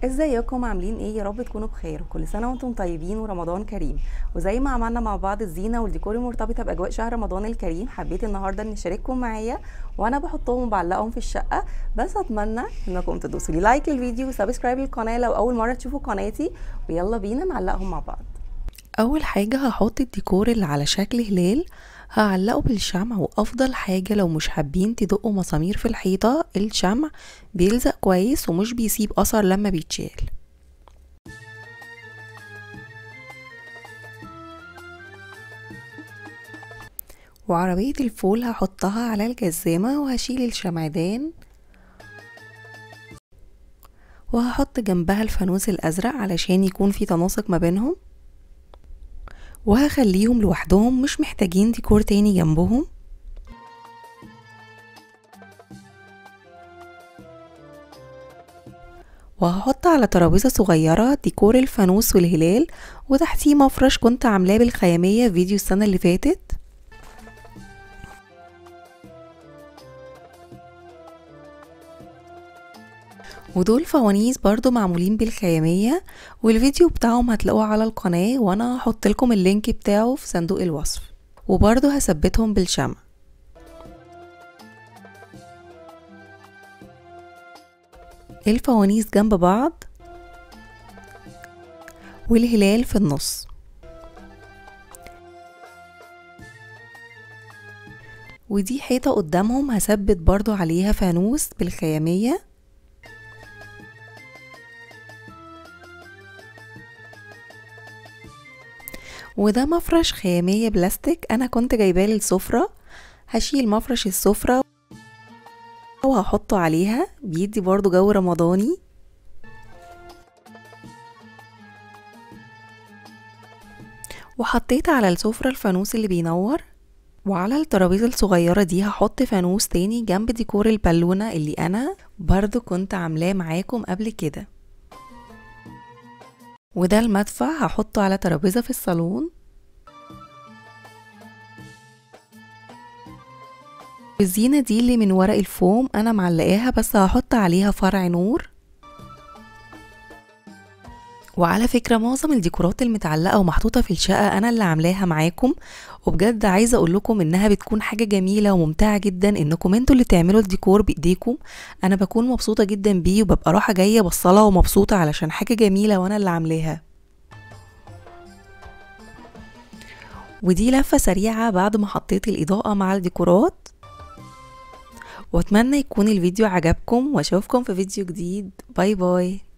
ازيكم عاملين ايه يا رب تكونوا بخير وكل سنه وانتم طيبين ورمضان كريم وزي ما عملنا مع بعض الزينه والديكور المرتبطه باجواء شهر رمضان الكريم حبيت النهارده ان اشارككم معايا وانا بحطهم وبعلقهم في الشقه بس اتمنى انكم تدوسوا لي لايك للفيديو وسبسكرايب للقناه لو اول مره تشوفوا قناتي ويلا بينا نعلقهم مع بعض اول حاجه هحط الديكور اللي على شكل هلال هعلقه بالشمع وافضل حاجه لو مش حابين تدقوا مسامير في الحيطه الشمع بيلزق كويس ومش بيسيب اثر لما بيتشال وعربية الفول هحطها على الجزامة وهشيل الشمعدان وهحط جنبها الفانوس الأزرق علشان يكون في تناسق ما بينهم وهخليهم لوحدهم مش محتاجين ديكور تاني جنبهم وهحط على ترابيزة صغيرة ديكور الفانوس والهلال وتحتيه مفرش كنت عاملاه بالخيامية في فيديو السنة اللي فاتت ودول فوانيس برضو معمولين بالخيامية والفيديو بتاعهم هتلاقوه على القناة وانا هحط لكم اللينك بتاعه في صندوق الوصف وبرضو هثبتهم بالشمع الفوانيس جنب بعض والهلال في النص ودي حيطة قدامهم هثبت برضو عليها فانوس بالخيامية وده مفرش خيامية بلاستيك انا كنت جايباه للسفرة هشيل مفرش السفرة وهحطه عليها بيدي برضو جو رمضاني وحطيت على السفرة الفانوس اللي بينور وعلى الترابيزة الصغيرة دي هحط فانوس تاني جنب ديكور البالونة اللي انا برضو كنت عاملاه معاكم قبل كده وده المدفع هحطه على ترابيزة في الصالون الزينة دي اللي من ورق الفوم انا معلقاها بس هحط عليها فرع نور وعلى فكرة معظم الديكورات المتعلقة ومحطوطة في الشقة أنا اللي عاملاها معاكم وبجد عايزة أقول لكم إنها بتكون حاجة جميلة وممتعة جدا إنكم انتوا اللي تعملوا الديكور بإيديكم أنا بكون مبسوطة جدا بيه وببقى رايحة جاية بصلها ومبسوطة علشان حاجة جميلة وأنا اللي عاملاها ودي لفة سريعة بعد ما حطيت الإضاءة مع الديكورات واتمنى يكون الفيديو عجبكم واشوفكم في فيديو جديد باي باي